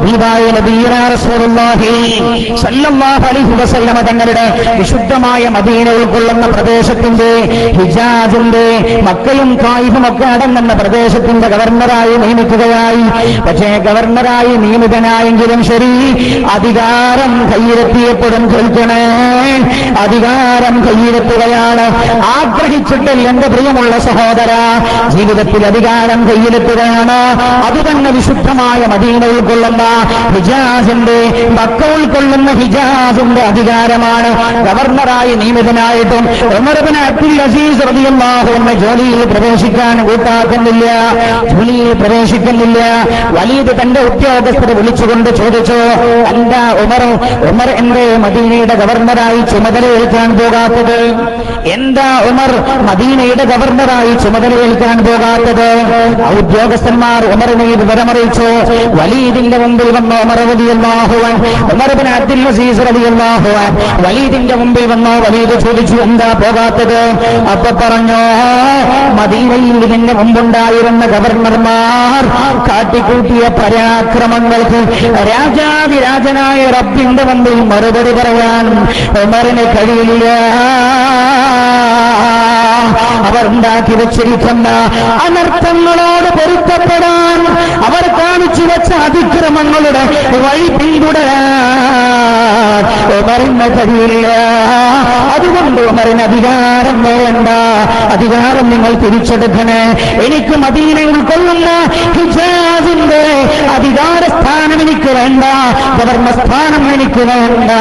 ഹബീബായ നബീന റസൂലുള്ളാഹി സല്ലല്ലാഹു അലൈഹി വസല്ലമ തങ്ങളുടെ വിശുദ്ധമായ മദീന ഉൾക്കൊള്ളുന്ന പ്രദേശത്തിന്റെ ഹിജാസിന്റെ മക്കയും കായിഫും ഒക്കെ അടങ്ങുന്ന പ്രദേശത്തിന്റെ ഗവർണറായി നിയമിക്കുകയായി പക്ഷേ ഗവർണറായി നിയമിതനായെങ്കിലും ശരി അധികാരം കയ്യിലെത്തിയപ്പോഴും കേൾക്കണേ അധികാരം കയ്യിലെത്തുകയാണ് ആഗ്രഹിച്ചിട്ടില്ല എന്റെ പ്രിയമുള്ള സഹോദര ജീവിതത്തിൽ അധികാരം കയ്യിലെത്തുകയാണ് അത് തന്നെ വിശുദ്ധമായ മദീന ഉൾക്കൊള്ളുന്ന ഹിജാസിന്റെ മക്ക ഉൾക്കൊള്ളുന്ന ഹിജാസിന്റെ അധികാരമാണ് ഗവർണറായി നിയമിതനായിട്ടും ഉമർബിൻ അബ്ദുൽ അസീസ് റളിയല്ലാഹു അൻഹു ജോലിയിൽ പ്രവേശിക്കാൻ കൂട്ടാക്കുന്നില്ല ജോലിയിൽ പ്രവേശിക്കുന്നില്ല വലീദ് തന്റെ ഉദ്യോഗസ്ഥരെ വിളിച്ചുകൊണ്ട് ചോദിച്ചു എന്താ ഉമർ ഉമർ എന്റെ മദീനയുടെ ഗവർണറായി ചുമതലയേൽക്കാൻ പോകാത്തത് എന്താ ഉമർ മദീനയുടെ ഗവർണറായി ചുമതലയേൽക്കാൻ പോകാത്തത് ആ ഉദ്യോഗസ്ഥന്മാർ ഉമറിനെ ഈ വിവരമറിയിച്ചു വലീദിന്റെ മുമ്പിൽ വന്ന ഉമർ റളിയല്ലാഹു അൻഹു ഉമർ ബിൻ അബ്ദുൽ അസീസ് റളിയല്ലാഹു അൻഹു വലീദിന്റെ മുമ്പിൽ വന്നോ വലീദ് ചോദിച്ചു എന്താ പോകാത്തത് അപ്പൊ പറഞ്ഞു മദീനയിൽ ഇതിന്റെ മുമ്പുണ്ടായിരുന്ന ഗവർണർമാർ കാട്ടിക്കൂട്ടിയ പരാക്രമങ്ങൾക്ക് രാജാതിരാജനായ റബ്ബിന്റെ മുമ്പിൽ മറുപടി പറയാൻ ഉമറിന് കഴിയില്ല അവർ ഉണ്ടാക്കി വെച്ചിരിക്കുന്ന അനർത്ഥങ്ങളോട് പൊരുത്തപ്പെടാൻ അവർ കാണിച്ചു വെച്ച അതിക്രമങ്ങളുടെ വഴി പിന്തുടരാൻ ഉമറിന് കഴിയില്ല അതുകൊണ്ട് ഉമറിന് അധികാരം വേണ്ട അധികാരം നിങ്ങൾ തിരിച്ചെടുക്കണേ എനിക്ക് മദീന ഉൾക്കൊള്ളുന്ന ഹിജാസിന്റെ അധികാര സ്ഥാനം എനിക്ക് വേണ്ട ഗവർണർ സ്ഥാനം എനിക്ക് വേണ്ട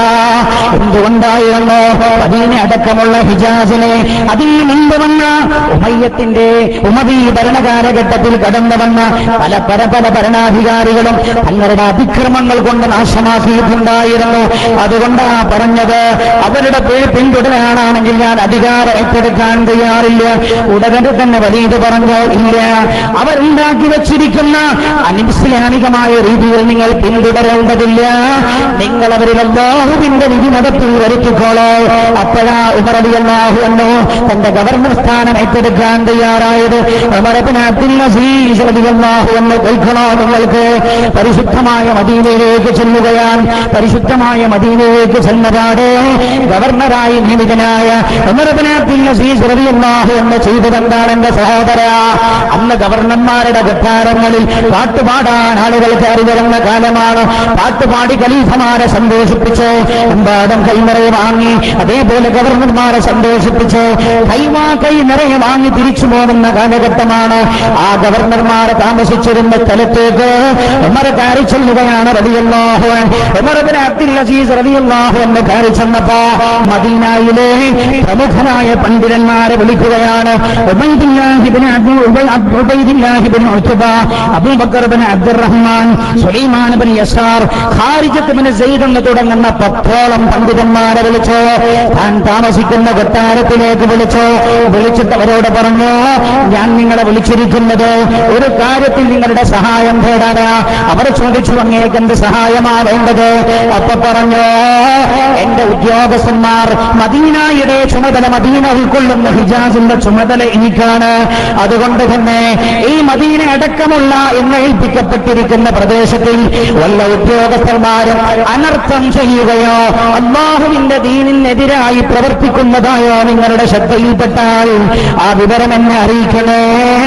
എന്തുകൊണ്ടായിരുന്നു മദീന അടക്കമുള്ള ഹിജാസിനെ അതിൽ മുമ്പ് വന്ന ഉമയ്യത്തിന്റെ ഉമതി ഭരണകാലഘട്ടത്തിൽ കടന്നു വന്ന പല പല പല ഭരണാധികാരികളും തങ്ങളുടെ അതിക്രമങ്ങൾ കൊണ്ട് നാശമാക്കിയിട്ടുണ്ടായിരുന്നു അതുകൊണ്ടാ പറഞ്ഞത് അവരുടെ പേര് പിന്തുടരാനാണെങ്കിൽ ഞാൻ അധികാരം ഏറ്റെടുക്കാൻ തയ്യാറില്ല ഉടനെ തന്നെ വലിയത് പറഞ്ഞു ഇല്ല അവരുണ്ടാക്കി വെച്ചിരിക്കുന്ന അനിസ്ലാമികമായ രീതിയിൽ നിങ്ങൾ പിന്തുടരേണ്ടതില്ല നിങ്ങൾ അവരിൽ അള്ളാഹുവിന്റെ വിധി നടത്തി വരുത്തിക്കോളോ അപ്പോഴാ ഉമറലി അള്ളാഹു എന്നോ തന്റെ ഗവർണർ സ്ഥാനം ഏറ്റെടുക്കാൻ തയ്യാറായത് ഉമറബിൻ അബ്ദുൽ അസീസ് റളിയല്ലാഹു എന്ന് കേൾക്കണോ നിങ്ങൾക്ക് പരിശുദ്ധമായ മദീനയിലേക്ക് ചെല്ലുകയാൻ പരിശുദ്ധമായ മദീനയിലേക്ക് ചെന്നപാട് ഗവർണറായി നിയമിതനായ ഉമറബിൻ അബ്ദുൽ അസീസ് റളിയല്ലാഹു എന്ന് ചെയ്തതെന്താണ് എന്റെ സഹോദര അന്ന് ഗവർണർമാരുടെ കൊട്ടാരങ്ങളിൽ പാട്ടുപാടാൻ ആളുകൾ കയറി വരുന്ന കാലമാണ് പാട്ടുപാടി ഖലീഫമാരെ സന്തോഷിപ്പിച്ചു എമ്പാടും കൈനിറയെ വാങ്ങി അതേപോലെ ഗവർണർമാരെ സന്തോഷിപ്പിച്ചു കൈമാ കൈ നിറയെ വാങ്ങി തിരിച്ചു പോകുന്ന കാലഘട്ടമാണ് ആ ഗവർണർമാർ താമസിച്ചിരുന്ന സ്ഥലത്തേക്ക് ഉമർ കയറി ചെല്ലുകയാണ് റളിയല്ലാഹു അൻഹു. ഉമർ ഇബ്നു അബ്ദുൽ അസീസ് റളിയല്ലാഹു എന്ന് കയറി ചെന്നപ്പോ മദീനയിലെ പ്രമുഖനായ പണ്ഡിതന്മാരെ വിളിക്കുകയാണ് ഉബൈദുല്ലാഹി ഇബ്നു അബ്ദു ഉബൈ- അബ്- ഉബൈദുല്ലാഹി ഇബ്നു ഉത്ബ, അബൂബക്കർ ഇബ്നു അബ്ദുറഹ്മാൻ സുലൈമാൻ ഇബ്നു യസാർ ഖാരിജത്ത് ഇബ്നു സെയ്ദ് എന്ന് തുടങ്ങുന്ന പത്തോളം പണ്ഡിതന്മാരെ വിളിച്ചു താൻ താമസിക്കുന്ന കൊട്ടാരത്തിലേക്ക് വിളിച്ചു വിളിച്ചിട്ട് അവരോട് പറഞ്ഞു ഞാൻ നിങ്ങളെ വിളിച്ചിരിക്കുന്നത് ഒരു കാര്യത്തിൽ നിങ്ങളുടെ സഹായം തേടാനാ അവർ ചോദിച്ചു അങ്ങേക്ക് എന്ത് സഹായമാ വേണ്ടത് അപ്പൊ പറഞ്ഞു എന്റെ ഉദ്യോഗസ്ഥന്മാർ മദീനയുടെ ചുമതല മദീന ഉൾക്കൊള്ളുന്ന ഹിജാസിന്റെ ചുമതല എനിക്കാണ് അതുകൊണ്ട് തന്നെ ഈ മദീന അടക്കമുള്ള എന്ന് ഏൽപ്പിക്കപ്പെട്ടിരിക്കുന്ന പ്രദേശത്തിൽ വല്ല ഉദ്യോഗസ്ഥന്മാരും അനർത്ഥം ചെയ്യുകയോ അള്ളാഹുവിന്റെ ദീനിനെതിരായി പ്രവർത്തിക്കുന്നതായോ നിങ്ങളുടെ ശ്രദ്ധയിൽപ്പെട്ടാൽ ആ വിവരം എന്നെ അറിയിക്കണേ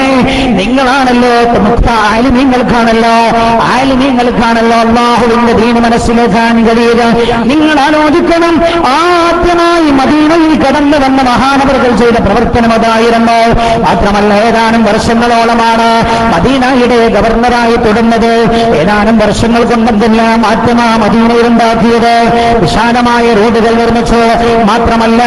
നിങ്ങളാണല്ലോ മുക്ത ആലിമീങ്ങൾക്കാണല്ലോ ആലിമീങ്ങൾക്കാണല്ലോ അള്ളാഹുവിന്റെ ദീന് മനസ്സിലാക്കാൻ കഴിയുക നിങ്ങൾ ആലോചിക്കണം ആദ്യമായി മദീനയിൽ കടന്നു വന്ന മഹാനവറുകൾ ചെയ്ത പ്രവർത്തനം അതായിരുന്നു മാത്രമല്ല ഏതാനും വർഷങ്ങളോളമാണ് മദീനയുടെ ഗവർണറായി തുടർന്നത് ഏതാനും വർഷങ്ങൾ കൊണ്ടെന്തെല്ലാം മാറ്റമാ മദീനയിൽ ഉണ്ടാക്കിയത് വിശാലമായ റോഡുകൾ നിർമ്മിച്ചു മാത്രമല്ല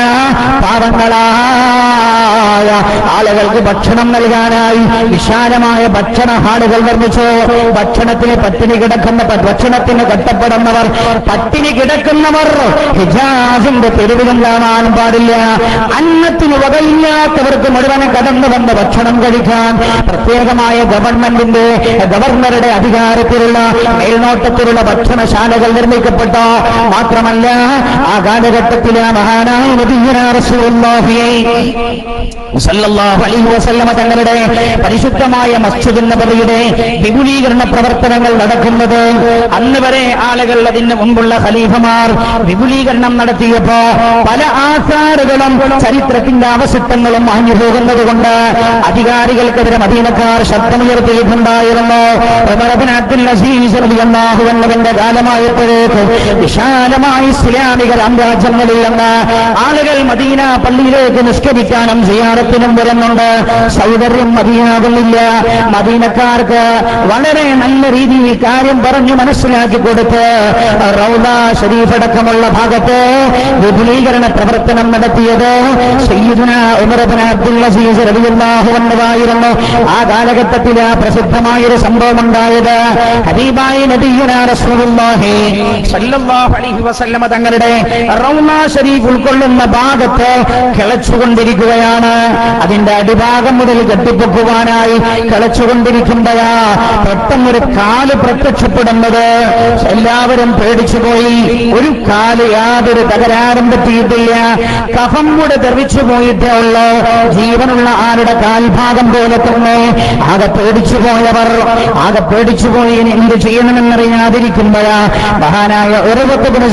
പാവങ്ങളായ ആളുകൾക്ക് ഭക്ഷണം നൽകാനായി വിശാലമായ ഭക്ഷണ ഹാളുകൾ നിർമ്മിച്ചു ഭക്ഷണത്തിന് പട്ടിണി കിടക്കുന്ന ഭക്ഷണത്തിന് കട്ടപ്പെടുന്നവർ പട്ടിണി കിടക്കുന്നവർ ഹിജാസിന്റെ തെരുവിലും കാണാൻ പാടില്ല അന്നത്തിന് വകയില്ലാത്തവർക്ക് മുഴുവൻ കടന്നു വന്ന് ഭക്ഷണം കഴിക്കാൻ പ്രത്യേകമായ ഗവൺമെന്റിന്റെ ഗവർണറുടെ അധികാരത്തിലുള്ള മേൽനോട്ടത്തിലുള്ള ഭക്ഷണശാലകൾ നിർമ്മിക്കപ്പെട്ട മാത്രമല്ല ആ കാലഘട്ടത്തിലെ മഹാനായ നബിയ്യന റസൂലുള്ളാഹി സല്ലല്ലാഹു അലൈഹി വസല്ലമ തങ്ങളുടെ പരിശുദ്ധമായ മസ്ജിദ് നബവിയുടെ വിപുലീകരണ പ്രവർത്തനങ്ങൾ നടക്കുന്നത് അന്ന് വരെ ആളുകൾ അതിന് മുമ്പുള്ള ഖലീഫമാർ വിപുലീകരണം നടത്തിയപ്പോ പല ആധാറുകളും ചരിത്രത്തിന്റെ അവശിഷ്ടങ്ങളും മാഞ്ഞു പോകുന്നത് കൊണ്ട് അധികാരികൾക്കെതിരെ മദീനക്കാർ ശബ്ദമുയർത്തിയിട്ടുണ്ടായിരുന്നു ഉമർ ഇബ്നു അബ്ദുൽ അസീസ് റളിയല്ലാഹു അൻഹുവിന്റെ കാലമായപ്പോഴേക്ക് വിശാലമായ ഇസ്ലാമിക സാമ്രാജ്യങ്ങളിൽ നിന്ന് ആളുകൾ മദീന പള്ളിയിലേക്ക് നിഷ്കരിക്കാനും സിയാറത്തിനും വരുന്നുണ്ട് സൗകര്യം മതിയാകുന്നില്ല മദീനക്കാർക്ക് വളരെ നല്ല രീതിയിൽ കാര്യം പറഞ്ഞു മനസ്സിലാക്കി കൊടുത്ത് റൗദ ഷരീഫ് അടക്കമുള്ള ഭാഗത്ത് വിപുലീകരണ പ്രവർത്തനം നടത്തിയത് സയ്യിദുന ഉമർ ഇബ്നു അബ്ദുൽ അസീസ് റളിയല്ലാഹു അൻഹുവായിരുന്നു ആ കാലഘട്ടത്തിൽ ആ പ്രസിദ്ധമായൊരു സംഭവം ഉണ്ടായത് ഹബീബായ നബിയുന റസൂലുള്ളാഹി സല്ലല്ലാഹു അലൈഹി വസല്ലമ തങ്ങളുടെ റൗള ഷരീഫ് ഉൾക്കൊള്ളുന്ന ഭാഗത്ത് കിളച്ചുകൊണ്ടിരിക്കുകയാണ് അതിന്റെ അടിഭാഗം മുതൽ കെട്ടിപ്പൊക്കുവാനായി കിളച്ചുകൊണ്ടിരിക്കുമ്പോഴാ പെട്ടെന്നൊരു കാല് പ്രത്യക്ഷപ്പെടുന്നത് എല്ലാവരും പേടിച്ചുപോയി ഒരു കാല് യാതൊരു തകരാറും പറ്റിയിട്ടില്ല കഫം കൂടെ തെറിച്ചു പോയിട്ടേ ഉള്ളൂ ജീവനുള്ള ആരുടെ കാൽഭാഗം പോലെ തന്നെ ആകെ പേടിച്ചു പോയവർ ആകെ പേടിച്ചു പോയി ഇനി എന്ത് ചെയ്യണമെന്നറിയാതിരിക്കുമ്പോഴാ മഹാനായ ഉറവത്തുബിന്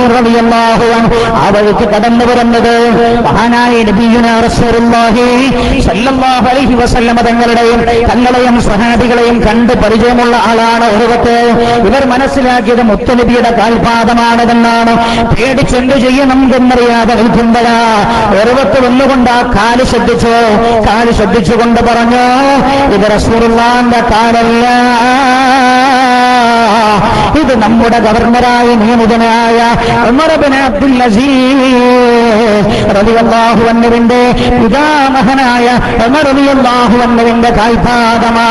ആ വഴിക്ക് കടന്നു വരുന്നത് മഹാനായ നബിയുനാ റസൂലുള്ളാഹി സല്ലല്ലാഹു അലൈഹി വസല്ലമ തങ്ങളുടെയും തങ്ങളെയും സ്വഹാബികളെയും കണ്ട് പരിചയമുള്ള ആളാണ് ഉറവത്ത് ഇവർ മനസ്സിലാക്കിയത് മുത്തുനബിയുടെ കാൽപാദമാണിതെന്നാണ് പേടിച്ചെന്ത് ചെയ്യണം എന്നറിയാതെ നിൽക്കുമ്പോഴാ ഉറവത്ത് വന്നുകൊണ്ട് ആ കാല് ശ്രദ്ധിച്ചു കാല് ശ്രദ്ധിച്ചുകൊണ്ട് പറഞ്ഞു ഇത് റസൂലുള്ളാന്റെ കാലല്ല ഇത് നമ്മുടെ ഗവർണറായി നിയമിതനായ ഉമർ ബിൻ അബ്ദുൽ അസീസ് റളിയല്ലാഹു അൻഹുവിന്റെ പിതാമഹനായ ഉമർ റളിയല്ലാഹു അൻഹുവിന്റെ കാൽപാദമാ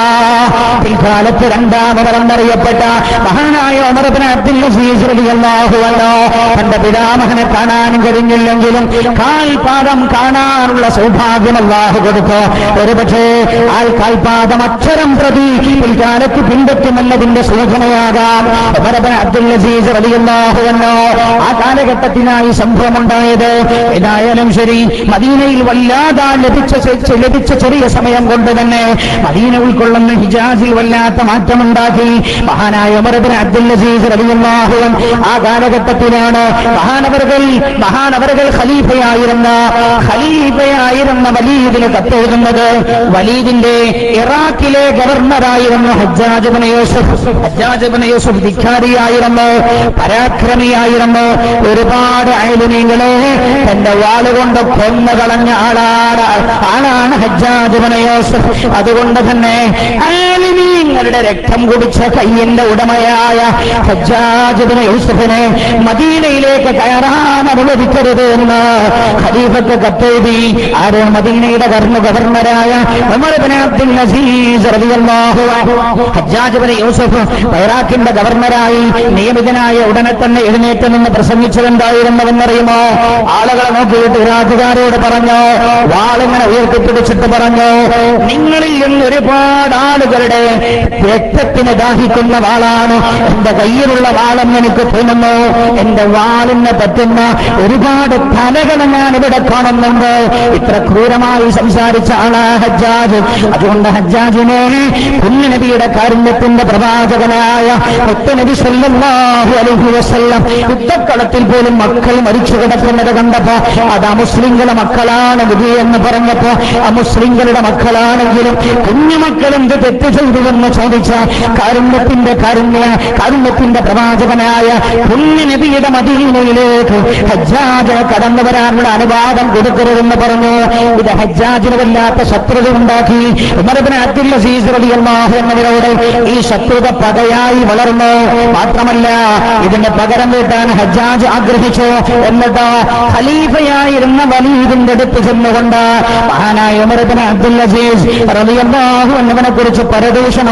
പിൽക്കാലത്ത് രണ്ടാമതെന്നറിയപ്പെട്ട മഹാനായ ഉമർ ബിൻ അബ്ദുൽ അസീസ് റളിയല്ലാഹു അൻഹു തന്റെ പിതാമഹനെ കാണാൻ കഴിഞ്ഞില്ലെങ്കിലും കാൽപാദം കാണാനുള്ള സൗഭാഗ്യം അല്ലാഹു കൊടുത്തു ഒരുപക്ഷേ ആ കാൽപാദം അക്ഷരം പ്രതി പിൽക്കാലത്ത് പിൻപറ്റുമെന്നതിന്റെ സൂചനയാകാം ഉമർ ബിൻ അബ്ദുൽ അസീസ് റളിയല്ലാഹു അൻഹു ആ കാലഘട്ടത്തിനായി സംഭവമുണ്ടായത് ഏതായാലും ശരി മദീനയിൽ വല്ലാതെ ലഭിച്ച ചെ- ലഭിച്ച ചെറിയ സമയം കൊണ്ട് തന്നെ മദീന ഉൾക്കൊള്ളുന്ന ഹിജാസിൽ വല്ലാത്ത മാറ്റമുണ്ടാക്കി മഹാനായ ഉമർ ബിൻ അബ്ദുൽ അസീസ് റളിയല്ലാഹു അൻഹു ആ കാലഘട്ടത്തിലാണ് മഹാനവറുകൾ മഹാനവറുകൾ ഖലീഫയായിരുന്ന ഖലീഫയായിരുന്ന വലീദിന് കത്തെഴുതുന്നത് വലീദിന്റെ ഇറാഖിലെ ഗവർണറായിരുന്ന Hajjaj bin Yusuf Hajjaj bin Yusuf ധിക്കാരിയായിരുന്നു പരാക്രമിയായിരുന്നു ഒരുപാട് അയലുനീങ്ങളെ തന്റെ വാളുകൊണ്ട് കൊന്നു കളഞ്ഞ ആളാണ് ആളാണ് ഹജ്ജാജ് ബിൻ യൂസുഫ് അതുകൊണ്ട് തന്നെ ആലിമീങ്ങളുടെ രക്തം കുടിച്ച കയ്യിന്റെ ഉടമയായ ഹജ്ജാജ് ബിൻ യൂസുഫിനെ മദീനയിലേക്ക് കയറാൻ അനുവദിക്കരുത് എന്ന് ഖലീഫത്ത് കത്തെഴുതി ആര് മദീനയുടെ കർണ ഗവർണറായ ഉമർ ബിൻ അബ്ദുൽ അസീസ് റളിയല്ലാഹു അൻഹു ഹജ്ജാജ് ബിൻ യൂസുഫ് ഇറാഖിന്റെ ഗവർണറായി നിയമിതനായ ഉടനെ തന്നെ എഴുന്നേറ്റ് നിന്ന് പ്രസംഗിച്ചതെന്തായിരുന്നുവെന്നറിയുമോ ആളുകളെ നോക്കിയിട്ട് ഇറാഖുകാരോട് പറഞ്ഞു വാളിങ്ങനെ ഉയർത്തിപ്പിടിച്ചിട്ട് പറഞ്ഞു നിങ്ങളിൽ നിന്ന് ഒരുപാട് ആളുകളുടെ രക്തത്തിന് ദാഹിക്കുന്ന വാളാണ് എന്റെ കയ്യിലുള്ള വാളെന്ന് എനിക്ക് തോന്നുന്നു എന്റെ വാളിന് പറ്റുന്ന ഒരുപാട് തലകളെ ഞാൻ ഇവിടെ കാണുന്നുണ്ട് ഇത്ര ക്രൂരമായി സംസാരിച്ച ആളാ ഹജ്ജാജ് അതുകൊണ്ട് ഹജ്ജാജിനെ കുഞ്ഞനബിയുടെ കാരുണ്യത്തിന്റെ പ്രവാചകനായ മുത്തനബി സല്ലല്ലാഹു അലൈഹി വസല്ലം യുദ്ധക്കളത്തിൽ പോലും മക്കൾ മരിച്ചു കിടക്കുന്നത് കണ്ടപ്പോ അത് അമുസ്ലിങ്ങളുടെ മക്കളാണ് നബി എന്ന് പറഞ്ഞപ്പോ അമുസ്ലിങ്ങളുടെ മക്കളാണെങ്കിലും കുഞ്ഞുമക്കൾ എന്ത് തെറ്റ് ചെയ്തുവെന്ന് ചോദിച്ച കാരുണ്യത്തിന്റെ കാരുണ്യ കാരുണ്യത്തിന്റെ പ്രവാചകനായ കുഞ്ഞനബിയുടെ മദീനയിലേക്ക് ഹജ്ജാജ് കടന്നു വരാനുള്ള അനുവാദം കൊടുക്കരുതെന്ന് പറഞ്ഞു ഇത് ഹജ്ജാജിന് വല്ലാത്ത ശത്രുത ഉണ്ടാക്കി ഉമർബിൻ അബ്ദുൽ അസീസ് റളിയല്ലാഹു എന്നവരോട് ഈ ശത്രുത പകയായി വളർന്നു മാത്രമല്ല ഇതിന് പകരം വീട്ടാൻ ഹജ്ജാജ് ആഗ്രഹിച്ചു എന്നിട്ട് ഖലീഫയായിരുന്ന വലീദിന്റെ അടുത്ത് ചെന്നുകൊണ്ട് മഹാനായ ഉമർബിൻ അബ്ദുൽ അസീസ് റളിയല്ലാഹു എന്നവനെ കുറിച്ച് പരദൂഷണം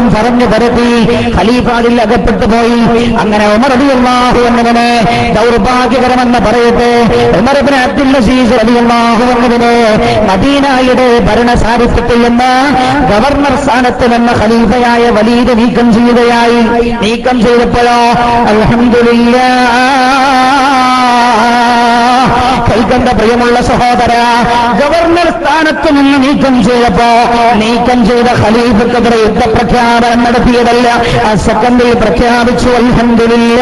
മുഴുവനും പറഞ്ഞു പരത്തി ഖലീഫ അതിൽ അകപ്പെട്ടു പോയി അങ്ങനെ ഉമർ അലിയല്ലാഹു എന്നതിനെ ദൗർഭാഗ്യകരമെന്ന് പറയട്ടെ ഉമർ ഇബ്നു അബ്ദുൽ അസീസ് അലിയല്ലാഹു എന്നതിനെ മദീനായുടെ ഭരണസാരിത്യത്തിൽ നിന്ന് ഗവർണർ സ്ഥാനത്ത് നിന്ന് ഖലീഫയായ വലീദ് നീക്കം ചെയ്യുകയായി നീക്കം ചെയ്തപ്പോഴോ അൽഹംദുലില്ലാ കൈകണ്ട പ്രിയമുള്ള സഹോദര ഗവർണർ സ്ഥാനത്ത് നിന്ന് നീക്കം ചെയ്തപ്പോ നീക്കം ചെയ്ത ഖലീഫക്കെതിരെ യുദ്ധപ്രഖ്യാപനം നടത്തിയതല്ല ആ സെക്കൻഡിൽ പ്രഖ്യാപിച്ചു അൽഹംദുലില്ല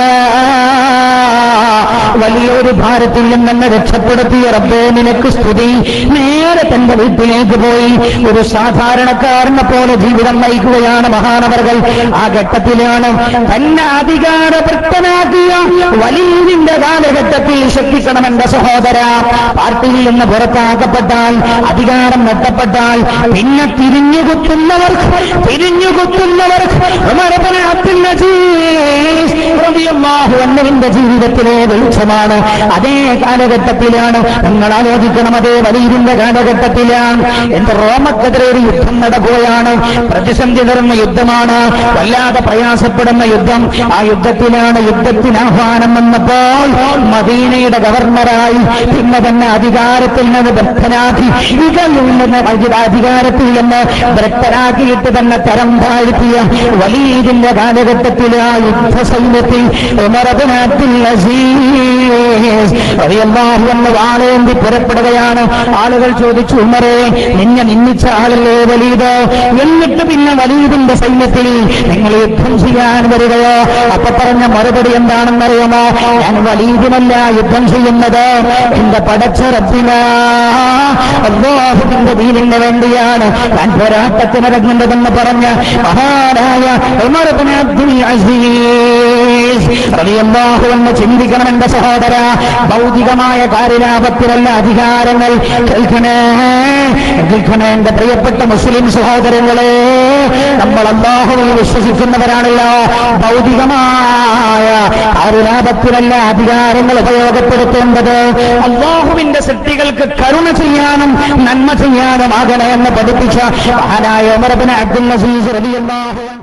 വലിയൊരു ഭാരത്തിൽ നിന്നെ രക്ഷപ്പെടുത്തിയ റബ്ബേ നിനക്ക് സ്തുതി നേരെ തന്റെ വീട്ടിലേക്ക് പോയി ഒരു സാധാരണക്കാരനെ പോലെ ജീവിതം നയിക്കുകയാണ് മഹാനവറുകൾ ആ ഘട്ടത്തിലാണ് തന്നെ അധികാരവൃത്തനാക്കിയ വലിയതിന്റെ കാലഘട്ടത്തിൽ ശ്രദ്ധിക്കണം എന്റെ സഹോദര പാർട്ടിയിൽ നിന്ന് പുറത്താക്കപ്പെട്ടാൽ അധികാരം നഷ്ടപ്പെട്ടാൽ പിന്നെ തിരിഞ്ഞുകുത്തുന്നവർക്ക് തിരിഞ്ഞുകുത്തുന്നവർക്ക് ഉമർ ഇബ്നു അബ്ദുൽ അസീസ് റളിയല്ലാഹു അൻഹുവിന്റെ ജീവിതത്തിലെ വെളിച്ചമാണ് അതേ കാലഘട്ടത്തിലാണ് നിങ്ങൾ ആലോചിക്കണം അതേ വലിയതിന്റെ കാലഘട്ടത്തിലാണ് എന്റെ റോമക്കെതിരെ ഒരു യുദ്ധം നടക്കുകയാണ് പ്രതിസന്ധി നിറഞ്ഞ യുദ്ധമാണ് വല്ലാതെ പ്രയാസപ്പെടുന്ന യുദ്ധം ആ യുദ്ധത്തിലാണ് യുദ്ധത്തിന് ആഹ്വാനം വന്നപ്പോൾ മദീനയുടെ ഗവർണറായി പിന്നെ തന്നെ അധികാരത്തിൽ നിന്ന് ഭക്തനാക്കി ഇതിൽ നിന്ന് അധികാരത്തിൽ നിന്ന് ഭക്തനാക്കിയിട്ട് തന്നെ തരം താഴ്ത്തിയ വലിയതിന്റെ കാലഘട്ടത്തിൽ ആ യുദ്ധ സൈന്യത്തിൽ ഉമറബിനാത്തിൽ എന്ന് വാളേന്തി പുറപ്പെടുകയാണ് ആളുകൾ ചോദിച്ചു ഉമരെ നിന്നെ നിന്നിച്ച ആളല്ലേ വലീത് എന്നിട്ട് പിന്നെ വലീദിന്റെ സൈന്യത്തിൽ നിങ്ങൾ യുദ്ധം ചെയ്യാൻ വരികയോ അപ്പൊ പറഞ്ഞ മറുപടി എന്താണെന്നറിയാമോ ഞാൻ വലീദിനല്ല യുദ്ധം ചെയ്യുന്നത് എന്റെ പടച്ച റബ്ബിന അള്ളാഹുവിന്റെ ദീനിന് വേണ്ടിയാണ് ഞാൻ പോരാട്ടത്തിനിറങ്ങുന്നതെന്ന് പറഞ്ഞ മഹാനായ ഉമർ ഇബ്നു അബ്ദുൽ അസീസ് റളിയല്ലാഹു എന്ന് ചിന്തിക്കണം എന്റെ സഹോദര ഭൗതികമായ കാര്യലാഭത്തിലല്ല അധികാരങ്ങൾ കേൾക്കണേ കേൾക്കണേ എന്റെ പ്രിയപ്പെട്ട മുസ്ലിം സഹോദരങ്ങളെ നമ്മൾ അള്ളാഹുവിൽ വിശ്വസിക്കുന്നവരാണല്ലോ ഭൗതികമായ കാര്യലാഭത്തിലല്ല അധികാരങ്ങൾ ഉപയോഗപ്പെടുത്തേണ്ടത് അള്ളാഹുവിന്റെ സൃഷ്ടികൾക്ക് കരുണ ചെയ്യാനും നന്മ ചെയ്യാനും ആകണമെന്ന് പഠിപ്പിച്ച മഹാനായ ഉമർ ഇബ്നു അബ്ദുൽ അസീസ് റളിയല്ലാഹു അൻഹു